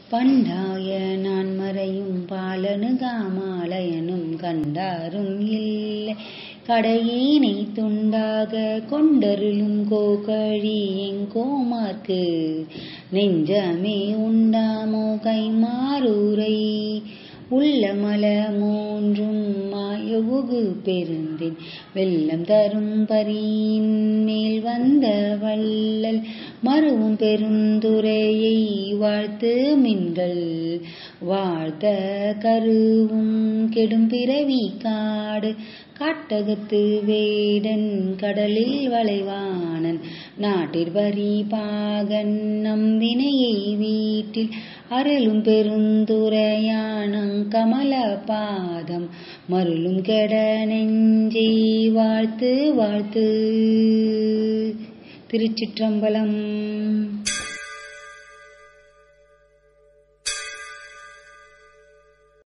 பண்டாய நான் மறையும் பாலனுகாமாலயனும் கண்டாரும் இல்லை கடையேனை துண்டாக கொண்டருளும் கோகழி எங்கோமார்க்கு நெஞ்சமே உண்டாமோ கைமாறூரை உள்ளமல மூன்றும் மாயவுகு பெருந்தின் வெள்ளம் தரும் பரியின் மேல் வந்த வள்ளல் மறுவும் பெருந்துரையை வாழ்த்து மின்கள் வாழ்த்த கருவும் கெடும் பிறவி காடு காட்டகத்து வேடன் கடலில் வளைவானன் நாட்டிற்பரி பாகன் நம் வினையை வீட்டில் அருளும் பெருந்துரையானங் கமல பாதம் மருளும் கெட நெஞ்சை வாழ்த்து வாழ்த்து திருச்சிற்றம்பலம்